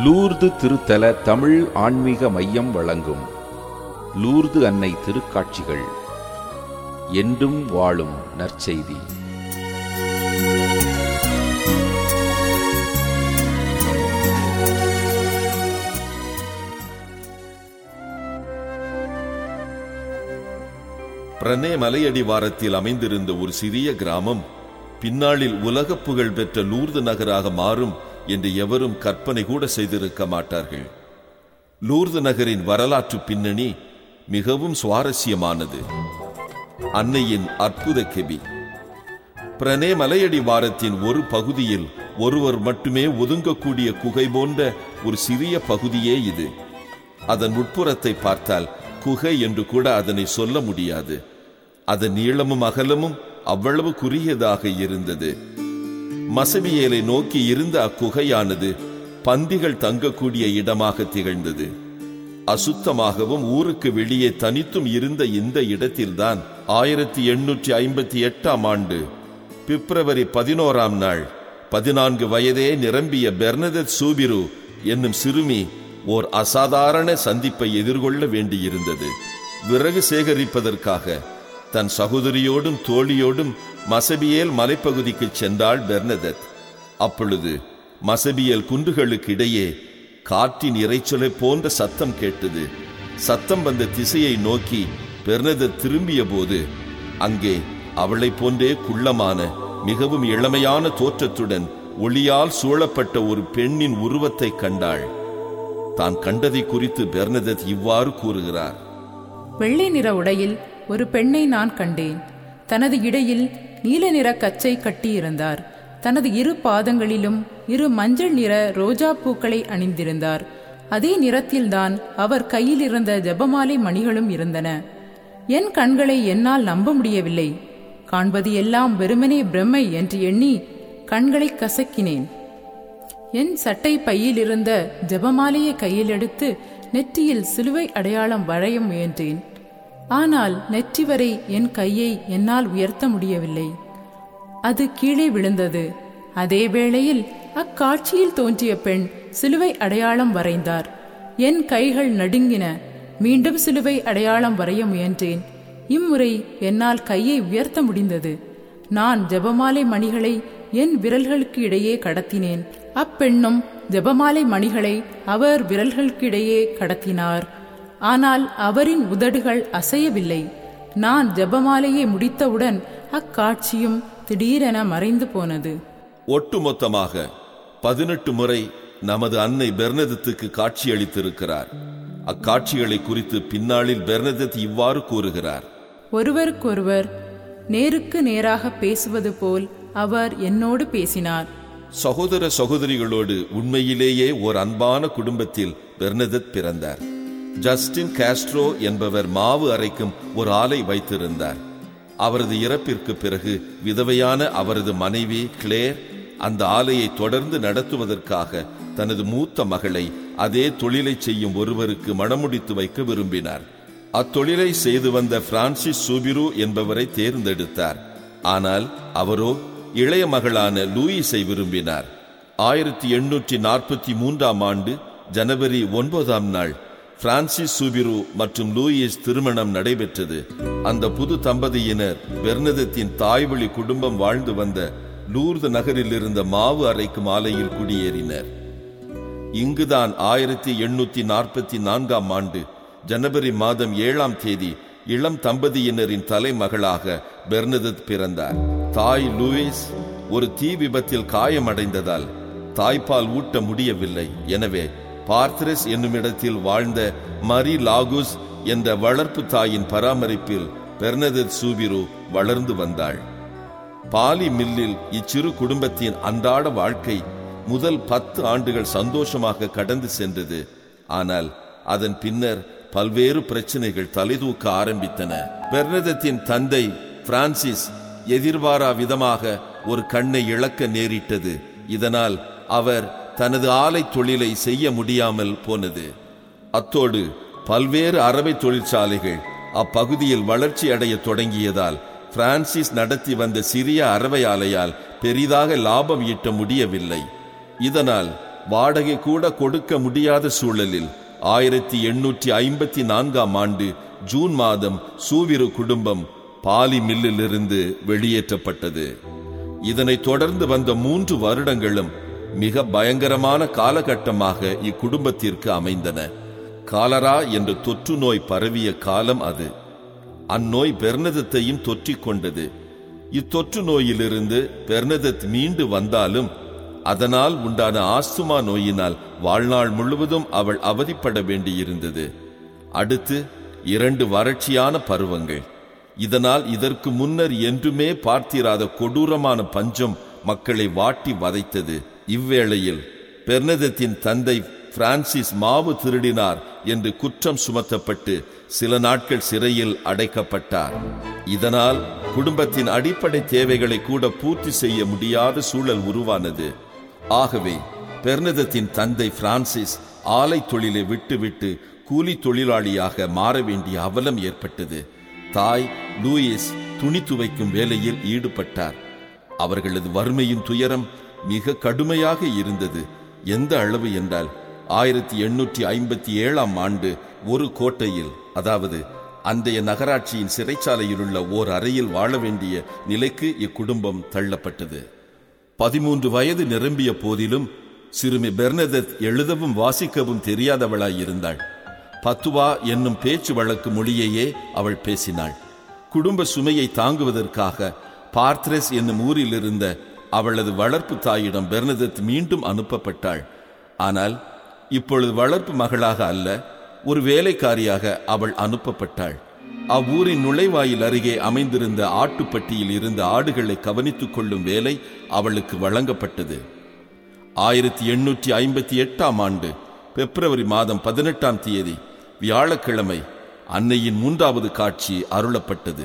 Lourdes திருத்தல தமிழ் ஆன்மீக மையம் வழங்கும் லூர்து அன்னை திருக்காட்சிகள் என்றும் வாழும் நற்செய்தி பிரனே மலையடிவாரத்தில் அமைந்திருந்த ஒரு சிறிய கிராமம் பின்னாளில் உலகப் புகழ் பெற்ற லூர்து நகராக மாறும் என்று எவரும் கற்பனை கூட செய்திருக்க மாட்டார்கள் லூர்து நகரின் வரலாற்று பின்னணி மிகவும் சுவாரஸ்யமானது அன்னையின் அற்புத கெபி பிரனே மலையடி வாரத்தின் ஒரு பகுதியில் ஒருவர் மட்டுமே ஒதுங்கக்கூடிய குகை போன்ற ஒரு சிறிய பகுதியே இது அதன் உட்புறத்தை பார்த்தால் குகை என்று கூட அதனை சொல்ல முடியாது அதன் நீளமும் அகலமும் அவ்வளவு குறுகியதாக இருந்தது மசபியேலை நோக்கி இருந்த அக்குகையானது பந்திகள் தங்கக்கூடிய இடமாக திகழ்ந்தது அசுத்தமாகவும் ஊருக்கு வெளியே தனித்தும் இருந்த இந்த இடத்தில்தான் ஆயிரத்தி எண்ணூற்றி ஐம்பத்தி எட்டாம் ஆண்டு பிப்ரவரி பதினோராம் நாள் பதினான்கு வயதே நிரம்பிய பெர்னதத் சூபிரு என்னும் சிறுமி ஓர் அசாதாரண சந்திப்பை எதிர்கொள்ள வேண்டியிருந்தது விறகு சேகரிப்பதற்காக தன் சகோதரியோடும் தோழியோடும் மசபியேல் மலைப்பகுதிக்கு சென்றாள் பெர்னதத் அப்பொழுது மசபியல் குன்றுகளுக்கு இடையே காற்றின் இறைச்சலை போன்ற சத்தம் கேட்டது சத்தம் வந்த திசையை நோக்கி பெர்னதத் திரும்பிய போது அங்கே அவளைப் போன்றே குள்ளமான மிகவும் இளமையான தோற்றத்துடன் ஒளியால் சூழப்பட்ட ஒரு பெண்ணின் உருவத்தை கண்டாள் தான் கண்டதை குறித்து பெர்னதத் இவ்வாறு கூறுகிறார் வெள்ளை நிற உடையில் ஒரு பெண்ணை நான் கண்டேன் தனது இடையில் நீல நிற கச்சை கட்டியிருந்தார் தனது இரு பாதங்களிலும் இரு மஞ்சள் நிற ரோஜா பூக்களை அணிந்திருந்தார் அதே நிறத்தில்தான் அவர் கையில் இருந்த ஜெபமாலை மணிகளும் இருந்தன என் கண்களை என்னால் நம்ப முடியவில்லை காண்பது எல்லாம் வெறுமனே பிரம்மை என்று எண்ணி கண்களை கசக்கினேன் என் சட்டை பையில் இருந்த ஜெபமாலையை கையில் எடுத்து நெற்றியில் சிலுவை அடையாளம் வரைய முயன்றேன் ஆனால் நெற்றி வரை என் கையை என்னால் உயர்த்த முடியவில்லை அது கீழே விழுந்தது அதே வேளையில் அக்காட்சியில் தோன்றிய பெண் சிலுவை அடையாளம் வரைந்தார் என் கைகள் நடுங்கின மீண்டும் சிலுவை அடையாளம் வரைய முயன்றேன் இம்முறை என்னால் கையை உயர்த்த முடிந்தது நான் ஜெபமாலை மணிகளை என் விரல்களுக்கு இடையே கடத்தினேன் அப்பெண்ணும் ஜெபமாலை மணிகளை அவர் விரல்களுக்கு இடையே கடத்தினார் ஆனால் அவரின் உதடுகள் அசையவில்லை நான் ஜெபமாலையை முடித்தவுடன் அக்காட்சியும் திடீரென மறைந்து போனது ஒட்டுமொத்தமாக பதினெட்டு முறை நமது அன்னை பெர்னதத்துக்கு காட்சியளித்திருக்கிறார் அக்காட்சிகளை குறித்து பின்னாளில் பெர்னதத் இவ்வாறு கூறுகிறார் ஒருவருக்கொருவர் நேருக்கு நேராக பேசுவது போல் அவர் என்னோடு பேசினார் சகோதர சகோதரிகளோடு உண்மையிலேயே ஒரு அன்பான குடும்பத்தில் பெர்னதத் பிறந்தார் ஜஸ்டின் காஸ்ட்ரோ என்பவர் மாவு அரைக்கும் ஒரு ஆலை வைத்திருந்தார் அவரது இறப்பிற்கு பிறகு விதவையான அவரது மனைவி கிளேர் அந்த ஆலையை தொடர்ந்து நடத்துவதற்காக தனது மூத்த மகளை அதே தொழிலை செய்யும் ஒருவருக்கு மணமுடித்து வைக்க விரும்பினார் அத்தொழிலை செய்து வந்த பிரான்சிஸ் சூபிரு என்பவரை தேர்ந்தெடுத்தார் ஆனால் அவரோ இளைய மகளான லூயிஸை விரும்பினார் ஆயிரத்தி எண்ணூற்றி நாற்பத்தி மூன்றாம் ஆண்டு ஜனவரி ஒன்பதாம் நாள் பிரான்சிஸ் சூபிரு மற்றும் லூயிஸ் திருமணம் நடைபெற்றது அந்த புது தம்பதியினர் பெர்னதத்தின் தாய்வழி குடும்பம் வாழ்ந்து வந்த லூர்து நகரில் இருந்த மாவு அரைக்கும் ஆலையில் குடியேறினர் இங்குதான் ஆயிரத்தி எண்ணூத்தி நாற்பத்தி நான்காம் ஆண்டு ஜனவரி மாதம் ஏழாம் தேதி இளம் தம்பதியினரின் தலைமகளாக பெர்னதத் பிறந்தார் தாய் லூயிஸ் ஒரு தீ விபத்தில் காயமடைந்ததால் தாய்ப்பால் ஊட்ட முடியவில்லை எனவே பார்த்ரஸ் என்னும் இடத்தில் வாழ்ந்த மரி லாகுஸ் என்ற வளர்ப்பு தாயின் பராமரிப்பில் பெர்னதத் சூபிரு வளர்ந்து வந்தாள் பாலி மில்லில் இச்சிறு குடும்பத்தின் அன்றாட வாழ்க்கை முதல் பத்து ஆண்டுகள் சந்தோஷமாக கடந்து சென்றது ஆனால் அதன் பின்னர் பல்வேறு பிரச்சனைகள் தலைதூக்க ஆரம்பித்தன பெர்னதத்தின் தந்தை பிரான்சிஸ் எதிர்பாரா விதமாக ஒரு கண்ணை இழக்க நேரிட்டது இதனால் அவர் தனது ஆலை தொழிலை செய்ய முடியாமல் போனது அத்தோடு பல்வேறு அரபை தொழிற்சாலைகள் அப்பகுதியில் வளர்ச்சி அடைய தொடங்கியதால் பிரான்சிஸ் நடத்தி வந்த சிறிய அரவை ஆலையால் பெரிதாக லாபம் ஈட்ட முடியவில்லை இதனால் வாடகை கூட கொடுக்க முடியாத சூழலில் ஆயிரத்தி எண்ணூற்றி ஐம்பத்தி நான்காம் ஆண்டு ஜூன் மாதம் சூவிரு குடும்பம் பாலி மில்லிலிருந்து வெளியேற்றப்பட்டது இதனைத் தொடர்ந்து வந்த மூன்று வருடங்களும் மிக பயங்கரமான காலகட்டமாக இக்குடும்பத்திற்கு அமைந்தன காலரா என்ற தொற்று நோய் பரவிய காலம் அது அந்நோய் பெர்னதத்தையும் தொற்றிக் கொண்டது இத்தொற்று நோயிலிருந்து பெர்னதத் மீண்டு வந்தாலும் அதனால் உண்டான ஆஸ்துமா நோயினால் வாழ்நாள் முழுவதும் அவள் அவதிப்பட வேண்டியிருந்தது அடுத்து இரண்டு வறட்சியான பருவங்கள் இதனால் இதற்கு முன்னர் என்றுமே பார்த்திராத கொடூரமான பஞ்சம் மக்களை வாட்டி வதைத்தது இவ்வேளையில் பெர்னதத்தின் தந்தை பிரான்சிஸ் மாவு திருடினார் என்று குற்றம் சுமத்தப்பட்டு சில நாட்கள் சிறையில் அடைக்கப்பட்டார் இதனால் குடும்பத்தின் அடிப்படை தேவைகளை கூட பூர்த்தி செய்ய முடியாத சூழல் உருவானது ஆகவே பெர்னதத்தின் தந்தை பிரான்சிஸ் ஆலை தொழிலை விட்டுவிட்டு கூலி தொழிலாளியாக மாற வேண்டிய அவலம் ஏற்பட்டது தாய் லூயிஸ் துணி துவைக்கும் வேலையில் ஈடுபட்டார் அவர்களது வறுமையின் துயரம் மிக கடுமையாக இருந்தது எந்த அளவு என்றால் ஆயிரத்தி எண்ணூற்றி ஐம்பத்தி ஏழாம் ஆண்டு ஒரு கோட்டையில் அதாவது அந்தைய நகராட்சியின் சிறைச்சாலையில் உள்ள ஓர் அறையில் வாழ வேண்டிய நிலைக்கு இக்குடும்பம் தள்ளப்பட்டது பதிமூன்று வயது நிரம்பிய போதிலும் சிறுமி பெர்னதத் எழுதவும் வாசிக்கவும் தெரியாதவளாயிருந்தாள் பத்துவா என்னும் பேச்சு வழக்கு மொழியையே அவள் பேசினாள் குடும்ப சுமையை தாங்குவதற்காக பார்த்ரெஸ் என்னும் ஊரில் இருந்த அவளது வளர்ப்பு தாயிடம் பெர்னதத் மீண்டும் அனுப்பப்பட்டாள் ஆனால் இப்பொழுது வளர்ப்பு மகளாக அல்ல ஒரு வேலைக்காரியாக அவள் அனுப்பப்பட்டாள் அவ்வூரின் நுழைவாயில் அருகே அமைந்திருந்த ஆட்டுப்பட்டியில் இருந்த ஆடுகளை கவனித்துக் கொள்ளும் வேலை அவளுக்கு வழங்கப்பட்டது ஆயிரத்தி எண்ணூற்றி ஐம்பத்தி எட்டாம் ஆண்டு பிப்ரவரி மாதம் பதினெட்டாம் தேதி வியாழக்கிழமை அன்னையின் மூன்றாவது காட்சி அருளப்பட்டது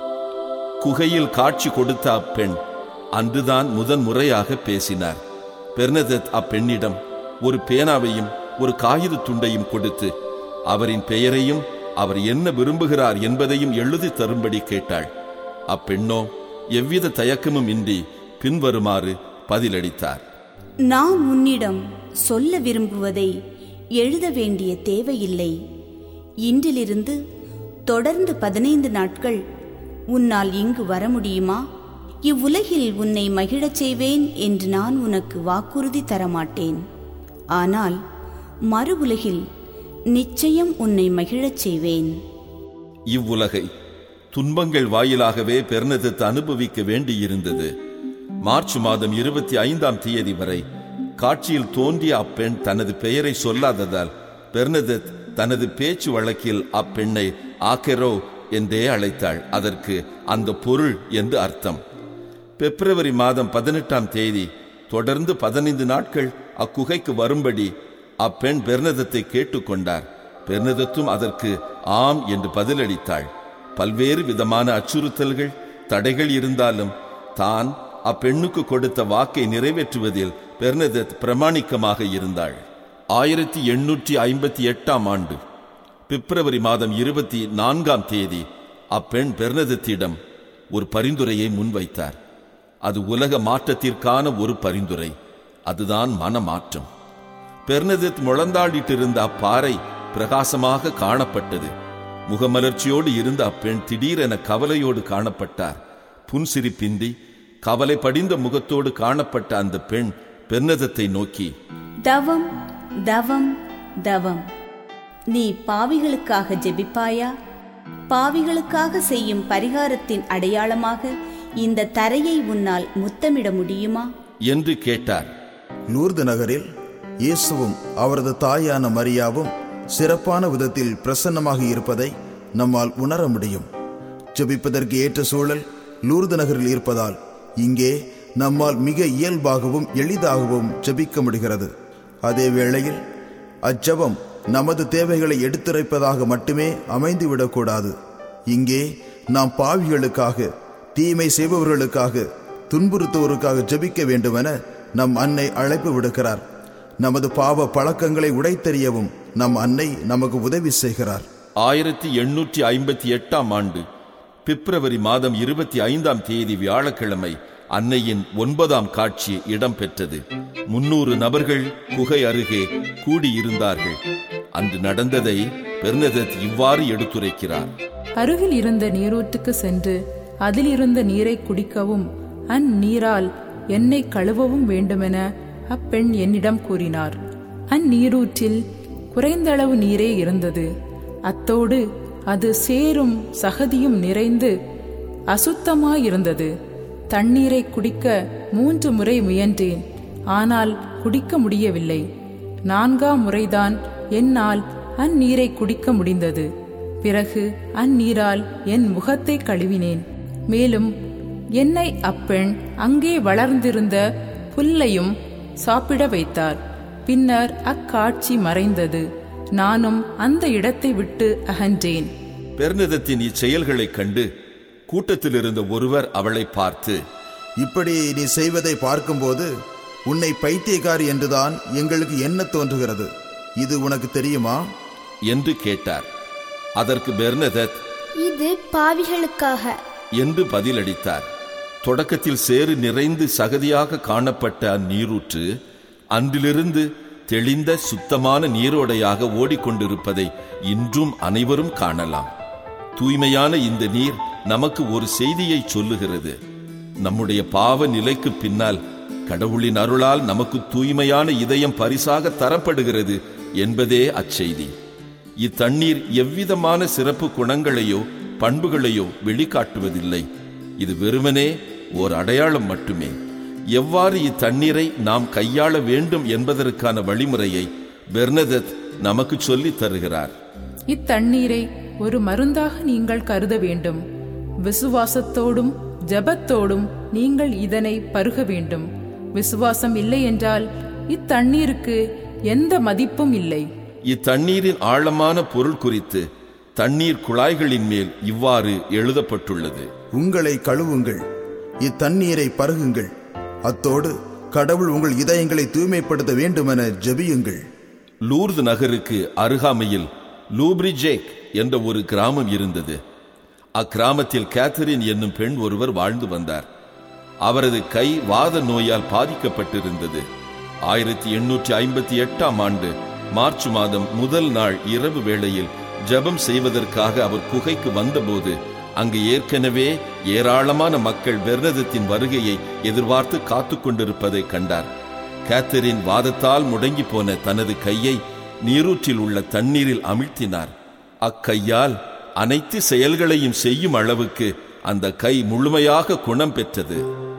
குகையில் காட்சி கொடுத்த அப்பெண் அன்றுதான் முதன் முறையாக பேசினார் பெர்னதத் அப்பெண்ணிடம் ஒரு பேனாவையும் ஒரு காகித துண்டையும் கொடுத்து அவரின் பெயரையும் அவர் என்ன விரும்புகிறார் என்பதையும் எழுதி தரும்படி கேட்டாள் அப்பெண்ணோ எவ்வித தயக்கமும் இன்றி பின்வருமாறு பதிலளித்தார் நான் உன்னிடம் சொல்ல விரும்புவதை எழுத வேண்டிய தேவையில்லை இன்றிலிருந்து தொடர்ந்து பதினைந்து நாட்கள் உன்னால் இங்கு வர முடியுமா இவ்வுலகில் உன்னை மகிழச் செய்வேன் என்று நான் உனக்கு வாக்குறுதி தரமாட்டேன் ஆனால் மறு உலகில் நிச்சயம் உன்னை மகிழச் செய்வேன் இவ்வுலகை துன்பங்கள் வாயிலாகவே பெர்னதத் அனுபவிக்க வேண்டியிருந்தது மார்ச் மாதம் இருபத்தி ஐந்தாம் தேதி வரை காட்சியில் தோன்றிய அப்பெண் தனது பெயரை சொல்லாததால் பெர்னதத் தனது பேச்சு வழக்கில் அப்பெண்ணை ஆக்கெரோ என்றே அழைத்தாள் அதற்கு அந்த பொருள் என்று அர்த்தம் பிப்ரவரி மாதம் பதினெட்டாம் தேதி தொடர்ந்து பதினைந்து நாட்கள் அக்குகைக்கு வரும்படி அப்பெண் பெர்னதத்தை கேட்டுக்கொண்டார் பெர்னதத்தும் அதற்கு ஆம் என்று பதிலளித்தாள் பல்வேறு விதமான அச்சுறுத்தல்கள் தடைகள் இருந்தாலும் தான் அப்பெண்ணுக்கு கொடுத்த வாக்கை நிறைவேற்றுவதில் பெர்னதத் பிரமாணிக்கமாக இருந்தாள் ஆயிரத்தி எண்ணூற்றி ஐம்பத்தி எட்டாம் ஆண்டு பிப்ரவரி மாதம் இருபத்தி நான்காம் தேதி அப்பெண் பெர்னதத்திடம் ஒரு பரிந்துரையை முன்வைத்தார் அது உலக மாற்றத்திற்கான ஒரு பரிந்துரை அதுதான் மனமாற்றம் பெர்னதத் முழந்தாடிட்டிருந்த அப்பாறை பிரகாசமாக காணப்பட்டது முகமலர்ச்சியோடு இருந்த அப்பெண் திடீரென கவலையோடு காணப்பட்டார் புன்சிரிப்பின்றி கவலை படிந்த முகத்தோடு காணப்பட்ட அந்த பெண் பெர்னதத்தை நோக்கி தவம் தவம் தவம் நீ பாவிகளுக்காக ஜெபிப்பாயா பாவிகளுக்காக செய்யும் பரிகாரத்தின் அடையாளமாக இந்த தரையை உன்னால் முத்தமிட முடியுமா என்று கேட்டார் லூர்து நகரில் இயேசுவும் அவரது தாயான மரியாவும் சிறப்பான விதத்தில் பிரசன்னமாக இருப்பதை நம்மால் உணர முடியும் ஜெபிப்பதற்கு ஏற்ற சூழல் லூர்து நகரில் இருப்பதால் இங்கே நம்மால் மிக இயல்பாகவும் எளிதாகவும் ஜெபிக்க முடிகிறது அதே வேளையில் அச்செபம் நமது தேவைகளை எடுத்துரைப்பதாக மட்டுமே அமைந்துவிடக்கூடாது இங்கே நாம் பாவிகளுக்காக தீமை செய்பவர்களுக்காக துன்புறுத்துவோருக்காக ஜெபிக்க வேண்டுமென நம் அன்னை அழைப்பு விடுக்கிறார் நமது பாவ பழக்கங்களை உடைத்தெறியவும் நம் அன்னை நமக்கு உதவி செய்கிறார் ஆயிரத்தி எண்ணூற்றி ஐம்பத்தி எட்டாம் ஆண்டு பிப்ரவரி மாதம் இருபத்தி ஐந்தாம் தேதி வியாழக்கிழமை அன்னையின் ஒன்பதாம் காட்சி இடம்பெற்றது முன்னூறு நபர்கள் குகை அருகே கூடியிருந்தார்கள் அன்று நடந்ததை பெர்னதத் இவ்வாறு எடுத்துரைக்கிறார் அருகில் இருந்த நீரூற்றுக்கு சென்று அதில் இருந்த நீரை குடிக்கவும் அந்நீரால் என்னை கழுவவும் வேண்டுமென அப்பெண் என்னிடம் கூறினார் அந்நீரூற்றில் குறைந்தளவு நீரே இருந்தது அத்தோடு அது சேரும் சகதியும் நிறைந்து அசுத்தமாயிருந்தது தண்ணீரை குடிக்க மூன்று முறை முயன்றேன் ஆனால் குடிக்க முடியவில்லை நான்காம் முறைதான் என்னால் அந்நீரை குடிக்க முடிந்தது பிறகு அந்நீரால் என் முகத்தை கழுவினேன் மேலும் என்னை அப்பெண் அங்கே வளர்ந்திருந்த புல்லையும் சாப்பிட வைத்தார் பின்னர் அக்காட்சி மறைந்தது நானும் அந்த இடத்தை விட்டு அகன்றேன் பெர்னதத்தின் இச்செயல்களைக் கண்டு கூட்டத்தில் இருந்த ஒருவர் அவளை பார்த்து இப்படி நீ செய்வதை பார்க்கும்போது உன்னை பைத்தியக்காரி என்றுதான் எங்களுக்கு என்ன தோன்றுகிறது இது உனக்கு தெரியுமா என்று கேட்டார் அதற்கு பெர்னதத் இது பாவிகளுக்காக என்று பதிலளித்தார் தொடக்கத்தில் சேறு நிறைந்து சகதியாக காணப்பட்ட அந்நீரூற்று அன்றிலிருந்து தெளிந்த சுத்தமான நீரோடையாக ஓடிக்கொண்டிருப்பதை இன்றும் அனைவரும் காணலாம் தூய்மையான இந்த நீர் நமக்கு ஒரு செய்தியை சொல்லுகிறது நம்முடைய பாவ நிலைக்கு பின்னால் கடவுளின் அருளால் நமக்கு தூய்மையான இதயம் பரிசாக தரப்படுகிறது என்பதே அச்செய்தி இத்தண்ணீர் எவ்விதமான சிறப்பு குணங்களையோ பண்புகளையோ வெளிக்காட்டுவதில்லை இது வெறுமனே ஓர் அடையாளம் மட்டுமே எவ்வாறு இத்தண்ணீரை நாம் கையாள வேண்டும் என்பதற்கான வழிமுறையை பெர்னதத் நமக்கு சொல்லித் தருகிறார் இத்தண்ணீரை ஒரு மருந்தாக நீங்கள் கருத வேண்டும் விசுவாசத்தோடும் ஜெபத்தோடும் நீங்கள் இதனை பருக வேண்டும் விசுவாசம் இல்லை என்றால் இத்தண்ணீருக்கு எந்த மதிப்பும் இல்லை இத்தண்ணீரின் ஆழமான பொருள் குறித்து தண்ணீர் குழாய்களின் மேல் இவ்வாறு எழுதப்பட்டுள்ளது உங்களை கழுவுங்கள் இத்தண்ணீரை பருகுங்கள் அத்தோடு கடவுள் உங்கள் இதயங்களை தூய்மைப்படுத்த வேண்டுமென ஜெபியுங்கள் லூர்து நகருக்கு அருகாமையில் லூப்ரிஜேக் என்ற ஒரு கிராமம் இருந்தது அக்கிராமத்தில் கேத்தரின் என்னும் பெண் ஒருவர் வாழ்ந்து வந்தார் அவரது கை வாத நோயால் பாதிக்கப்பட்டிருந்தது ஆயிரத்தி எண்ணூற்றி ஐம்பத்தி எட்டாம் ஆண்டு மார்ச் மாதம் முதல் நாள் இரவு வேளையில் ஜெபம் செய்வதற்காக அவர் குகைக்கு வந்தபோது அங்கு ஏற்கனவே ஏராளமான மக்கள் பெர்னதத்தின் வருகையை எதிர்பார்த்து காத்து கொண்டிருப்பதை கண்டார் கேத்தரின் வாதத்தால் முடங்கி போன தனது கையை நீரூற்றில் உள்ள தண்ணீரில் அமிழ்த்தினார் அக்கையால் அனைத்து செயல்களையும் செய்யும் அளவுக்கு அந்த கை முழுமையாக குணம் பெற்றது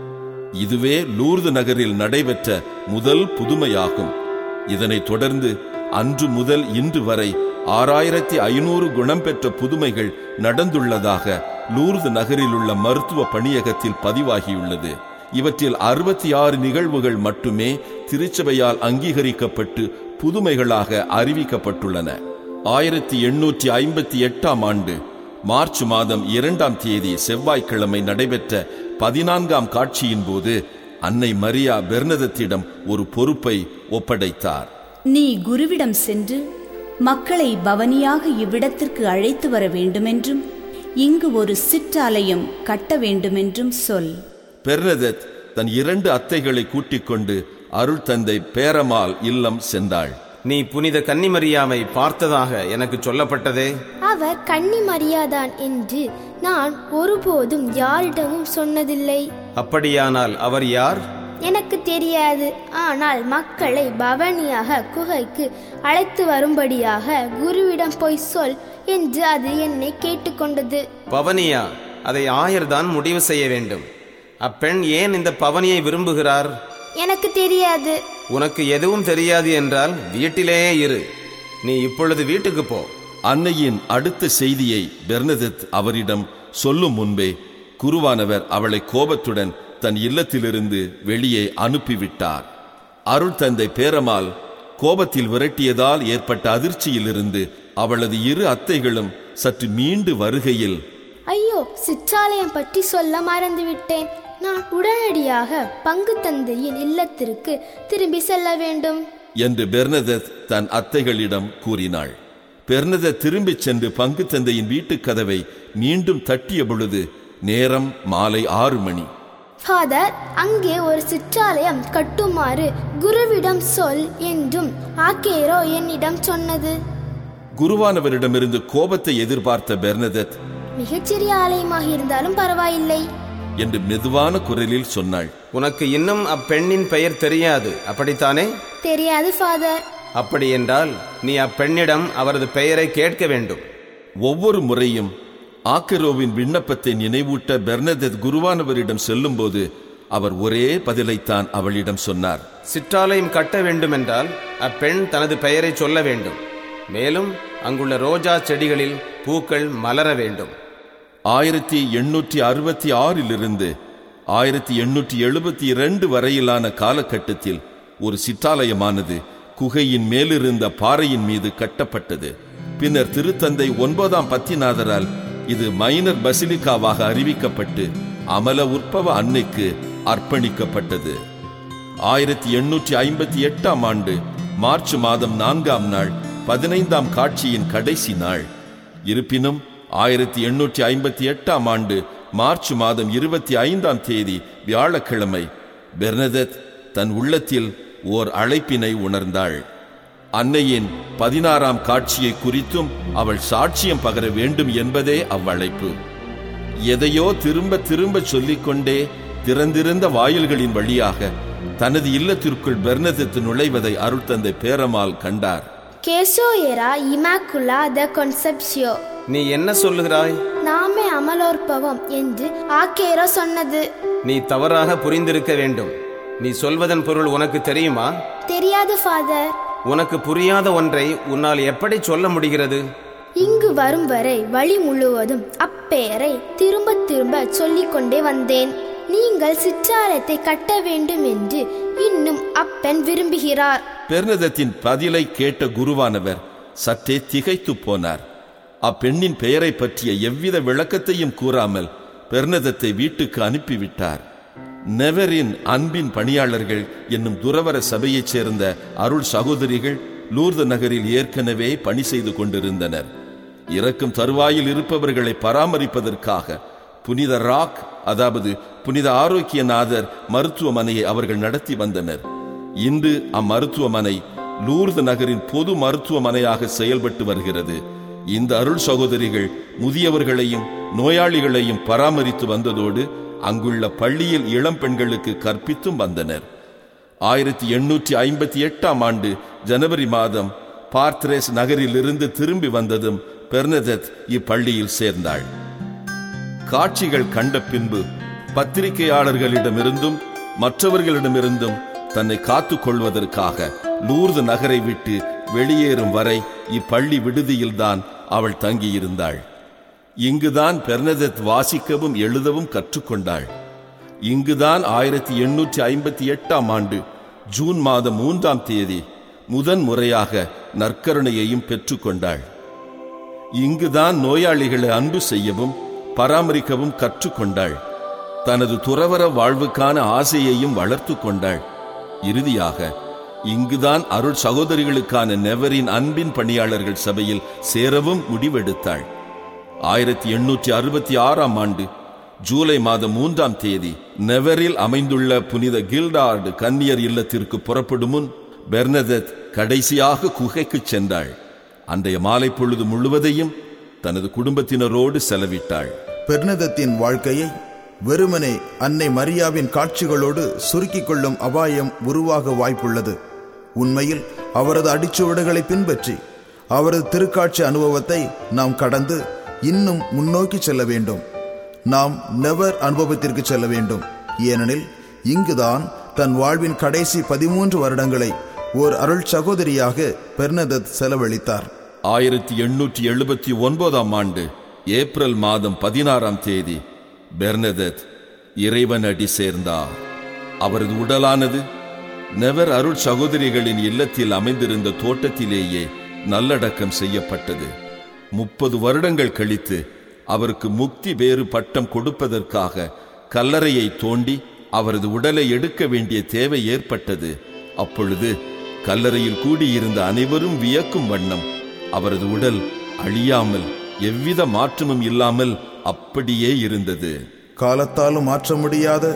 இதுவே லூர்து நகரில் நடைபெற்ற முதல் புதுமையாகும் இதனைத் தொடர்ந்து அன்று முதல் இன்று வரை ஆறாயிரத்தி ஐநூறு குணம் பெற்ற புதுமைகள் நடந்துள்ளதாக லூர்து நகரில் உள்ள மருத்துவ பணியகத்தில் பதிவாகியுள்ளது இவற்றில் அறுபத்தி ஆறு நிகழ்வுகள் மட்டுமே திருச்சபையால் அங்கீகரிக்கப்பட்டு புதுமைகளாக அறிவிக்கப்பட்டுள்ளன ஆயிரத்தி எண்ணூற்றி ஐம்பத்தி எட்டாம் ஆண்டு மார்ச் மாதம் இரண்டாம் தேதி செவ்வாய்க்கிழமை நடைபெற்ற பதினான்காம் காட்சியின் போது அன்னை மரியா பெர்னதத்திடம் ஒரு பொறுப்பை ஒப்படைத்தார் நீ குருவிடம் சென்று மக்களை பவனியாக இவ்விடத்திற்கு அழைத்து வர வேண்டுமென்றும் இங்கு ஒரு சிற்றாலயம் கட்ட வேண்டுமென்றும் சொல் பெர்னதத் தன் இரண்டு அத்தைகளை கூட்டிக் கொண்டு அருள் தந்தை பேரமால் இல்லம் சென்றாள் நீ புனித கன்னிமரியாவை பார்த்ததாக எனக்கு சொல்லப்பட்டதே அவர் கன்னி மரியாதான் என்று நான் ஒருபோதும் யாரிடமும் சொன்னதில்லை அப்படியானால் அவர் யார் எனக்கு தெரியாது ஆனால் மக்களை பவனியாக குகைக்கு அழைத்து வரும்படியாக குருவிடம் போய் சொல் என்று அது என்னை கேட்டுக்கொண்டது பவனியா அதை ஆயர்தான் முடிவு செய்ய வேண்டும் அப்பெண் ஏன் இந்த பவனியை விரும்புகிறார் எனக்கு தெரியாது உனக்கு எதுவும் தெரியாது என்றால் வீட்டிலேயே இரு நீ இப்பொழுது வீட்டுக்கு போ அன்னையின் அடுத்த செய்தியை பெர்னதத் அவரிடம் சொல்லும் முன்பே குருவானவர் அவளை கோபத்துடன் தன் இல்லத்திலிருந்து வெளியே அனுப்பிவிட்டார் அருள் தந்தை பேரமால் கோபத்தில் விரட்டியதால் ஏற்பட்ட அதிர்ச்சியிலிருந்து அவளது இரு அத்தைகளும் சற்று மீண்டு வருகையில் ஐயோ சிற்றாலயம் பற்றி சொல்ல மறந்துவிட்டேன் நான் உடனடியாக பங்கு தந்தையின் இல்லத்திற்கு திரும்பி செல்ல வேண்டும் என்று பெர்னதத் தன் அத்தைகளிடம் கூறினாள் பெர்னதத் திரும்பிச் சென்று பங்கு தந்தையின் வீட்டுக் கதவை மீண்டும் தட்டிய பொழுது நேரம் மாலை ஆறு மணி ஃபாதர் அங்கே ஒரு சிற்றாலயம் கட்டுமாறு குருவிடம் சொல் என்றும் ஆக்கேரோ என்னிடம் சொன்னது குருவானவரிடமிருந்து கோபத்தை எதிர்பார்த்த பெர்னதத் மிகச்சிறிய ஆலயமாக இருந்தாலும் பரவாயில்லை என்று மெதுவான குரலில் சொன்னாள் உனக்கு இன்னும் அப்பெண்ணின் பெயர் தெரியாது அப்படித்தானே தெரியாது ஃபாதர் அப்படி என்றால் நீ அப்பெண்ணிடம் அவரது பெயரை கேட்க வேண்டும் ஒவ்வொரு முறையும் ஆக்கரோவின் விண்ணப்பத்தை நினைவூட்ட பெர்னதத் குருவானவரிடம் செல்லும்போது அவர் ஒரே பதிலைத்தான் அவளிடம் சொன்னார் சிற்றாலயம் கட்ட வேண்டுமென்றால் அப்பெண் தனது பெயரை சொல்ல வேண்டும் மேலும் அங்குள்ள ரோஜா செடிகளில் பூக்கள் மலர வேண்டும் ஆயிரத்தி எண்ணூற்றி அறுபத்தி ஆறிலிருந்து ஆயிரத்தி எண்ணூற்றி எழுபத்தி இரண்டு வரையிலான காலகட்டத்தில் ஒரு சிற்றாலயமானது குகையின் மேலிருந்த பாறையின் மீது கட்டப்பட்டது பின்னர் திருத்தந்தை ஒன்பதாம் பத்திநாதரால் இது மைனர் பசிலிக்காவாக அறிவிக்கப்பட்டு அமல உற்பவ அன்னைக்கு அர்ப்பணிக்கப்பட்டது ஆயிரத்தி எண்ணூற்றி ஐம்பத்தி எட்டாம் ஆண்டு மார்ச் மாதம் நான்காம் நாள் பதினைந்தாம் காட்சியின் கடைசி நாள் இருப்பினும் ஆயிரத்தி எண்ணூற்றி ஐம்பத்தி எட்டாம் ஆண்டு மார்ச் மாதம் இருபத்தி ஐந்தாம் தேதி வியாழக்கிழமை பெர்னதத் தன் உள்ளத்தில் ஓர் அழைப்பினை உணர்ந்தாள் அன்னையின் பதினாறாம் காட்சியை குறித்தும் அவள் சாட்சியம் பகர வேண்டும் என்பதே அவ்வழைப்பு எதையோ திரும்ப திரும்ப சொல்லிக்கொண்டே திறந்திருந்த வாயில்களின் வழியாக தனது இல்லத்திற்குள் பெர்னதத்து நுழைவதை அருள்தந்தை பேரமால் கண்டார் கேசோ எரா இமாக்குலா த கொன்செப்சியோ நீ என்ன சொல்லுகிறாய் நாமே அமலோற்பவம் என்று ஆக்கேரோ சொன்னது நீ தவறாக புரிந்திருக்க வேண்டும் நீ சொல்வதன் பொருள் உனக்கு தெரியுமா தெரியாது ஃபாதர் உனக்கு புரியாத ஒன்றை உன்னால் எப்படி சொல்ல முடிகிறது இங்கு வரும் வரை வழி முழுவதும் அப்பெயரை திரும்ப திரும்ப சொல்லிக்கொண்டே வந்தேன் நீங்கள் சிற்றாலயத்தை கட்ட வேண்டும் என்று இன்னும் அப்பெண் விரும்புகிறார் பெர்னதத்தின் பதிலை கேட்ட குருவானவர் சற்றே திகைத்துப் போனார் அப்பெண்ணின் பெயரை பற்றிய எவ்வித விளக்கத்தையும் கூறாமல் பெர்னதத்தை வீட்டுக்கு அனுப்பிவிட்டார் நெவரின் அன்பின் பணியாளர்கள் என்னும் துறவர சபையைச் சேர்ந்த அருள் சகோதரிகள் லூர்து நகரில் ஏற்கனவே பணி செய்து கொண்டிருந்தனர் இறக்கும் தருவாயில் இருப்பவர்களை பராமரிப்பதற்காக புனித ராக் அதாவது புனித ஆரோக்கியநாதர் மருத்துவமனையை அவர்கள் நடத்தி வந்தனர் இன்று அம்மருத்துவமனை லூர்து நகரின் பொது மருத்துவமனையாக செயல்பட்டு வருகிறது இந்த அருள் சகோதரிகள் முதியவர்களையும் நோயாளிகளையும் பராமரித்து வந்ததோடு அங்குள்ள பள்ளியில் இளம் பெண்களுக்கு கற்பித்தும் வந்தனர் ஆயிரத்தி எண்ணூற்றி ஐம்பத்தி எட்டாம் ஆண்டு ஜனவரி மாதம் பார்த்ரேஸ் நகரிலிருந்து திரும்பி வந்ததும் பெர்னதத் இப்பள்ளியில் சேர்ந்தாள் காட்சிகள் கண்ட பின்பு பத்திரிகையாளர்களிடமிருந்தும் மற்றவர்களிடமிருந்தும் தன்னை காத்துக் கொள்வதற்காக லூர்து நகரை விட்டு வெளியேறும் வரை இப்பள்ளி விடுதியில்தான் அவள் தங்கியிருந்தாள் இங்குதான் பெர்னதத் வாசிக்கவும் எழுதவும் கற்றுக்கொண்டாள் இங்குதான் ஆயிரத்தி எண்ணூற்றி ஐம்பத்தி எட்டாம் ஆண்டு ஜூன் மாதம் மூன்றாம் தேதி முதன் முறையாக நற்கருணையையும் பெற்றுக்கொண்டாள் இங்குதான் நோயாளிகளை அன்பு செய்யவும் பராமரிக்கவும் கற்றுக்கொண்டாள் தனது துறவர வாழ்வுக்கான ஆசையையும் வளர்த்து கொண்டாள் இறுதியாக இங்குதான் அருள் சகோதரிகளுக்கான நெவரின் அன்பின் பணியாளர்கள் சபையில் சேரவும் முடிவெடுத்தாள் ஆயிரத்தி எண்ணூற்றி அறுபத்தி ஆறாம் ஆண்டு ஜூலை மாதம் மூன்றாம் தேதி நெவரில் அமைந்துள்ள புனித கில்டார்டு கன்னியர் இல்லத்திற்கு புறப்படும் முன் பெர்னதத் கடைசியாக குகைக்கு சென்றாள் அன்றைய மாலை பொழுது முழுவதையும் தனது குடும்பத்தினரோடு செலவிட்டாள் பெர்னதத்தின் வாழ்க்கையை வெறுமனே அன்னை மரியாவின் காட்சிகளோடு சுருக்கிக் கொள்ளும் அபாயம் உருவாக வாய்ப்புள்ளது உண்மையில் அவரது அடிச்சுவடுகளை பின்பற்றி அவரது திருக்காட்சி அனுபவத்தை நாம் கடந்து இன்னும் முன்னோக்கி செல்ல வேண்டும் நாம் நெவர் அனுபவத்திற்கு செல்ல வேண்டும் ஏனெனில் இங்குதான் தன் வாழ்வின் கடைசி பதிமூன்று வருடங்களை ஓர் அருள் சகோதரியாக பெர்னதத் செலவழித்தார் ஆயிரத்தி எண்ணூற்றி எழுபத்தி ஒன்பதாம் ஆண்டு ஏப்ரல் மாதம் பதினாறாம் தேதி பெர்னதத் இறைவனடி சேர்ந்தார் அவரது உடலானது நெவர் அருள் சகோதரிகளின் இல்லத்தில் அமைந்திருந்த தோட்டத்திலேயே நல்லடக்கம் செய்யப்பட்டது முப்பது வருடங்கள் கழித்து அவருக்கு முக்தி வேறு பட்டம் கொடுப்பதற்காக கல்லறையை தோண்டி அவரது உடலை எடுக்க வேண்டிய தேவை ஏற்பட்டது அப்பொழுது கல்லறையில் கூடியிருந்த அனைவரும் வியக்கும் வண்ணம் அவரது உடல் அழியாமல் எவ்வித மாற்றமும் இல்லாமல் அப்படியே இருந்தது காலத்தாலும் மாற்ற முடியாத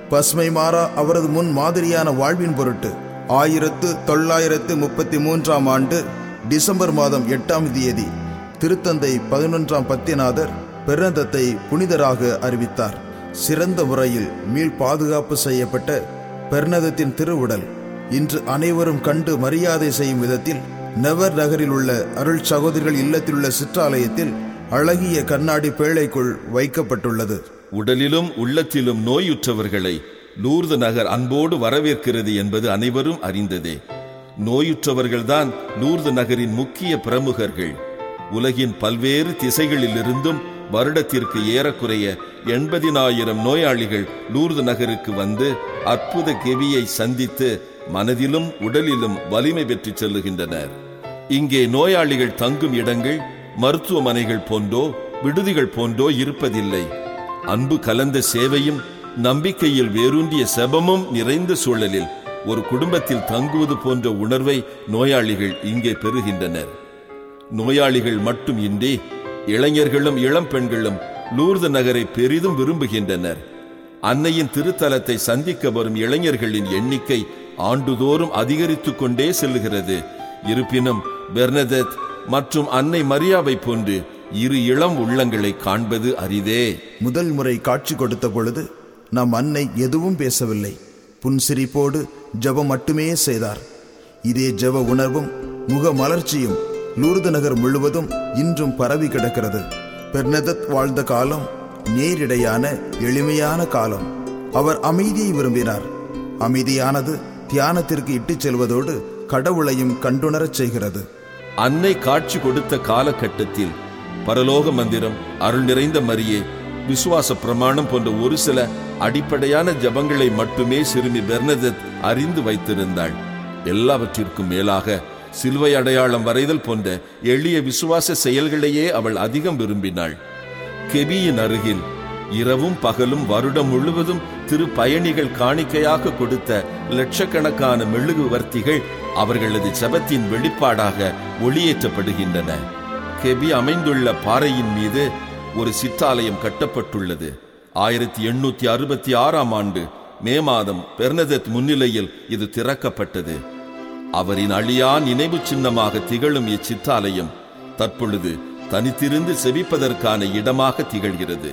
பசுமை மாறா அவரது முன் மாதிரியான வாழ்வின் பொருட்டு ஆயிரத்து தொள்ளாயிரத்து முப்பத்தி மூன்றாம் ஆண்டு டிசம்பர் மாதம் எட்டாம் தேதி திருத்தந்தை பதினொன்றாம் பத்திநாதர் பெருநதத்தை புனிதராக அறிவித்தார் சிறந்த முறையில் மீள் பாதுகாப்பு செய்யப்பட்ட பெருநதத்தின் திருவுடல் இன்று அனைவரும் கண்டு மரியாதை செய்யும் விதத்தில் நெவர் நகரில் உள்ள அருள் சகோதரிகள் இல்லத்தில் உள்ள சிற்றாலயத்தில் அழகிய கண்ணாடி பேழைக்குள் வைக்கப்பட்டுள்ளது உடலிலும் உள்ளத்திலும் நோயுற்றவர்களை லூர்து நகர் அன்போடு வரவேற்கிறது என்பது அனைவரும் அறிந்ததே நோயுற்றவர்கள்தான் லூர்து நகரின் முக்கிய பிரமுகர்கள் உலகின் பல்வேறு திசைகளிலிருந்தும் வருடத்திற்கு ஏறக்குறைய எண்பதினாயிரம் நோயாளிகள் லூர்து நகருக்கு வந்து அற்புத கெவியை சந்தித்து மனதிலும் உடலிலும் வலிமை பெற்றுச் செல்லுகின்றனர் இங்கே நோயாளிகள் தங்கும் இடங்கள் மருத்துவமனைகள் போன்றோ விடுதிகள் போன்றோ இருப்பதில்லை அன்பு கலந்த சேவையும் நம்பிக்கையில் வேரூன்றிய செபமும் நிறைந்த சூழலில் ஒரு குடும்பத்தில் தங்குவது போன்ற உணர்வை நோயாளிகள் இங்கே பெறுகின்றனர் நோயாளிகள் மட்டும் இன்றி இளைஞர்களும் இளம் பெண்களும் லூர்து நகரை பெரிதும் விரும்புகின்றனர் அன்னையின் திருத்தலத்தை சந்திக்க வரும் இளைஞர்களின் எண்ணிக்கை ஆண்டுதோறும் அதிகரித்துக் கொண்டே செல்லுகிறது இருப்பினும் பெர்னதத் மற்றும் அன்னை மரியாவை போன்று இரு இளம் உள்ளங்களை காண்பது அரிதே முதல் முறை காட்சி கொடுத்த பொழுது நம் அன்னை எதுவும் பேசவில்லை புன்சிரிப்போடு ஜெபம் மட்டுமே செய்தார் இதே ஜெப உணர்வும் முக மலர்ச்சியும் லூர்து நகர் முழுவதும் இன்றும் பரவி கிடக்கிறது பெர்னதத் வாழ்ந்த காலம் நேரிடையான எளிமையான காலம் அவர் அமைதியை விரும்பினார் அமைதியானது தியானத்திற்கு இட்டுச் செல்வதோடு கடவுளையும் கண்டுணரச் செய்கிறது அன்னை காட்சி கொடுத்த காலகட்டத்தில் பரலோக மந்திரம் அருள் நிறைந்த மரியே விசுவாச பிரமாணம் போன்ற ஒரு சில அடிப்படையான ஜபங்களை மட்டுமே சிறுமி பெர்னதத் அறிந்து வைத்திருந்தாள் எல்லாவற்றிற்கும் மேலாக சிலுவை அடையாளம் வரைதல் போன்ற எளிய விசுவாச செயல்களையே அவள் அதிகம் விரும்பினாள் கெபியின் அருகில் இரவும் பகலும் வருடம் முழுவதும் திரு பயணிகள் காணிக்கையாக கொடுத்த லட்சக்கணக்கான மெழுகுவர்த்திகள் அவர்களது ஜபத்தின் வெளிப்பாடாக ஒளியேற்றப்படுகின்றன கெபி அமைந்துள்ள பாறையின் மீது ஒரு சிற்றாலயம் கட்டப்பட்டுள்ளது ஆயிரத்தி எண்ணூத்தி அறுபத்தி ஆறாம் ஆண்டு மே மாதம் பெர்னதத் முன்னிலையில் இது திறக்கப்பட்டது அவரின் அழியா நினைவு சின்னமாக திகழும் இச்சிற்றாலயம் தற்பொழுது தனித்திருந்து செவிப்பதற்கான இடமாக திகழ்கிறது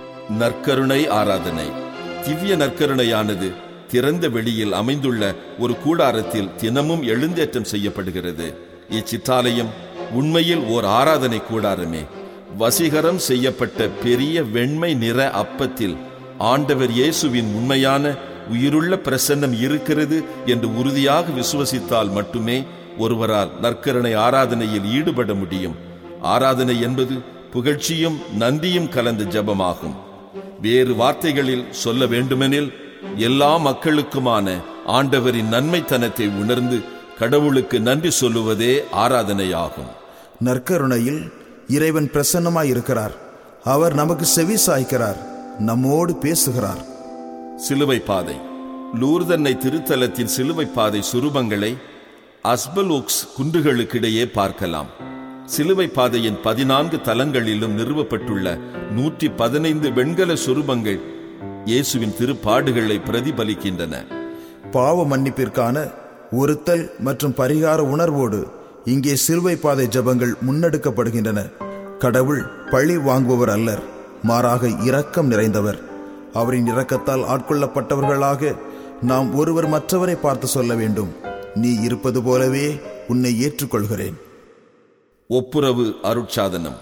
நற்கருணை ஆராதனை திவ்ய நற்கருணையானது திறந்த வெளியில் அமைந்துள்ள ஒரு கூடாரத்தில் தினமும் எழுந்தேற்றம் செய்யப்படுகிறது இச்சிற்றாலயம் உண்மையில் ஓர் ஆராதனை கூடாரமே வசீகரம் செய்யப்பட்ட பெரிய வெண்மை நிற அப்பத்தில் ஆண்டவர் இயேசுவின் உண்மையான உயிருள்ள பிரசன்னம் இருக்கிறது என்று உறுதியாக விசுவசித்தால் மட்டுமே ஒருவரால் நற்கருணை ஆராதனையில் ஈடுபட முடியும் ஆராதனை என்பது புகழ்ச்சியும் நன்றியும் கலந்த ஜெபமாகும் வேறு வார்த்தைகளில் சொல்ல வேண்டுமெனில் எல்லா மக்களுக்குமான ஆண்டவரின் நன்மைத்தனத்தை உணர்ந்து கடவுளுக்கு நன்றி சொல்லுவதே ஆராதனையாகும் நற்கருணையில் இறைவன் பிரசன்னமாய் இருக்கிறார் அவர் நமக்கு செவி சாய்க்கிறார் நம்மோடு பேசுகிறார் சிலுவை பாதை லூர்தன்னை திருத்தலத்தின் சிலுவை பாதை சுரூபங்களை அஸ்பலோக்ஸ் குன்றுகளுக்கிடையே பார்க்கலாம் சிலுவை பாதையின் பதினான்கு தலங்களிலும் நிறுவப்பட்டுள்ள நூற்றி பதினைந்து வெண்கல சுரூபங்கள் இயேசுவின் திருப்பாடுகளை பிரதிபலிக்கின்றன பாவ மன்னிப்பிற்கான ஒருத்தல் மற்றும் பரிகார உணர்வோடு இங்கே சிலுவை பாதை ஜபங்கள் முன்னெடுக்கப்படுகின்றன கடவுள் பழி வாங்குபவர் அல்லர் மாறாக இரக்கம் நிறைந்தவர் அவரின் இரக்கத்தால் ஆட்கொள்ளப்பட்டவர்களாக நாம் ஒருவர் மற்றவரை பார்த்து சொல்ல வேண்டும் நீ இருப்பது போலவே உன்னை ஏற்றுக்கொள்கிறேன் ஒப்புரவு அருட்சாதனம்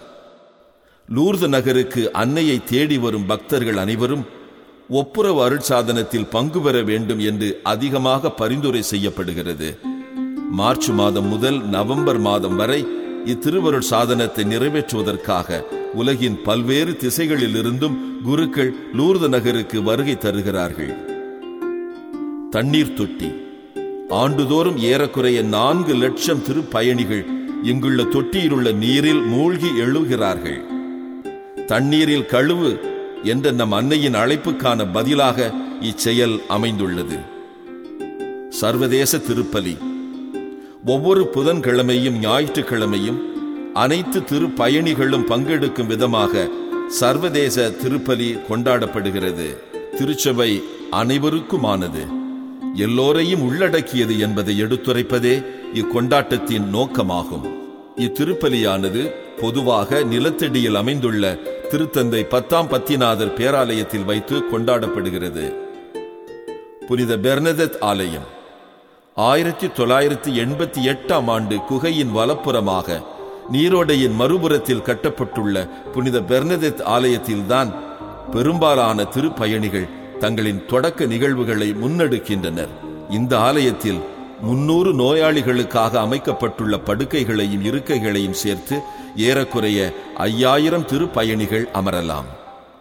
லூர்து நகருக்கு அன்னையை தேடி வரும் பக்தர்கள் அனைவரும் ஒப்புரவு அருட்சாதனத்தில் பங்கு பெற வேண்டும் என்று அதிகமாக பரிந்துரை செய்யப்படுகிறது மார்ச் மாதம் முதல் நவம்பர் மாதம் வரை இத்திருவருட் சாதனத்தை நிறைவேற்றுவதற்காக உலகின் பல்வேறு திசைகளிலிருந்தும் குருக்கள் லூர்து நகருக்கு வருகை தருகிறார்கள் தண்ணீர் தொட்டி ஆண்டுதோறும் ஏறக்குறைய நான்கு லட்சம் திருப்பயணிகள் இங்குள்ள தொட்டியிலுள்ள நீரில் மூழ்கி எழுகிறார்கள் தண்ணீரில் கழுவு என்ற நம் அன்னையின் அழைப்புக்கான பதிலாக இச்செயல் அமைந்துள்ளது சர்வதேச திருப்பலி ஒவ்வொரு புதன்கிழமையும் ஞாயிற்றுக்கிழமையும் அனைத்து திருப்பயணிகளும் பங்கெடுக்கும் விதமாக சர்வதேச திருப்பலி கொண்டாடப்படுகிறது திருச்சபை அனைவருக்குமானது எல்லோரையும் உள்ளடக்கியது என்பதை எடுத்துரைப்பதே இக்கொண்டாட்டத்தின் நோக்கமாகும் இத்திருப்பலியானது பொதுவாக நிலத்தடியில் அமைந்துள்ள திருத்தந்தை பத்தாம் பத்திநாதர் பேராலயத்தில் வைத்து கொண்டாடப்படுகிறது புனித பெர்னதத் ஆலயம் ஆயிரத்தி தொள்ளாயிரத்தி எண்பத்தி எட்டாம் ஆண்டு குகையின் வலப்புறமாக நீரோடையின் மறுபுறத்தில் கட்டப்பட்டுள்ள புனித பெர்னதெத் ஆலயத்தில்தான் பெரும்பாலான திருப்பயணிகள் தங்களின் தொடக்க நிகழ்வுகளை முன்னெடுக்கின்றனர் இந்த ஆலயத்தில் முன்னூறு நோயாளிகளுக்காக அமைக்கப்பட்டுள்ள படுக்கைகளையும் இருக்கைகளையும் சேர்த்து ஏறக்குறைய ஐயாயிரம் திருப்பயணிகள் அமரலாம்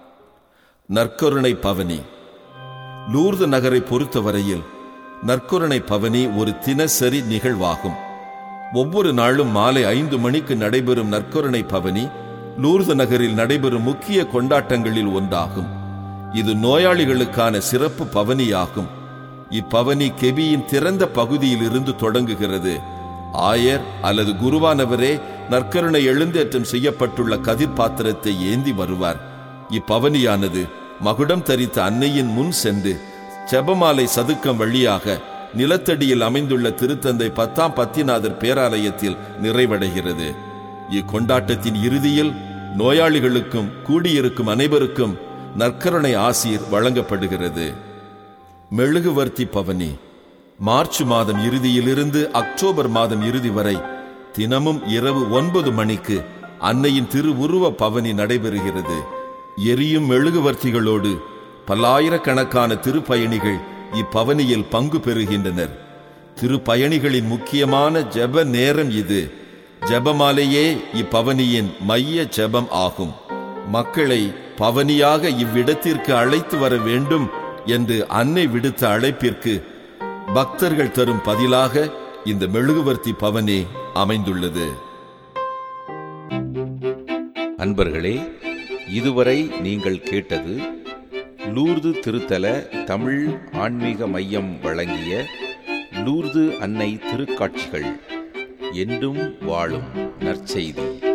நற்கருணை பவனி லூர்து நகரை பொறுத்தவரையில் நற்கருணை பவனி ஒரு தினசரி நிகழ்வாகும் ஒவ்வொரு நாளும் மாலை ஐந்து மணிக்கு நடைபெறும் நற்கருணை பவனி லூர்து நகரில் நடைபெறும் முக்கிய கொண்டாட்டங்களில் ஒன்றாகும் இது நோயாளிகளுக்கான சிறப்பு பவனியாகும் இப்பவனி கெபியின் திறந்த பகுதியில் இருந்து தொடங்குகிறது ஆயர் அல்லது குருவானவரே நற்கருணை எழுந்தேற்றம் செய்யப்பட்டுள்ள கதிர் பாத்திரத்தை ஏந்தி வருவார் இப்பவனியானது மகுடம் தரித்த அன்னையின் முன் சென்று செபமாலை சதுக்கம் வழியாக நிலத்தடியில் அமைந்துள்ள திருத்தந்தை பத்தாம் பத்திநாதர் பேராலயத்தில் நிறைவடைகிறது இக்கொண்டாட்டத்தின் இறுதியில் நோயாளிகளுக்கும் கூடியிருக்கும் அனைவருக்கும் நற்கருணை ஆசீர் வழங்கப்படுகிறது மெழுகுவர்த்தி பவனி மார்ச் மாதம் இறுதியிலிருந்து அக்டோபர் மாதம் இறுதி வரை தினமும் இரவு ஒன்பது மணிக்கு அன்னையின் திருவுருவ பவனி நடைபெறுகிறது எரியும் மெழுகுவர்த்திகளோடு பல்லாயிரக்கணக்கான திருப்பயணிகள் இப்பவனியில் பங்கு பெறுகின்றனர் திருப்பயணிகளின் முக்கியமான ஜெப நேரம் இது ஜெபமாலையே இப்பவனியின் மைய ஜெபம் ஆகும் மக்களை பவனியாக இவ்விடத்திற்கு அழைத்து வர வேண்டும் என்று அன்னை விடுத்த அழைப்பிற்கு பக்தர்கள் தரும் பதிலாக இந்த மெழுகுவர்த்தி பவனி அமைந்துள்ளது அன்பர்களே இதுவரை நீங்கள் கேட்டது லூர்து திருத்தல தமிழ் ஆன்மீக மையம் வழங்கிய லூர்து அன்னை திருக்காட்சிகள் என்றும் வாழும் நற்செய்தி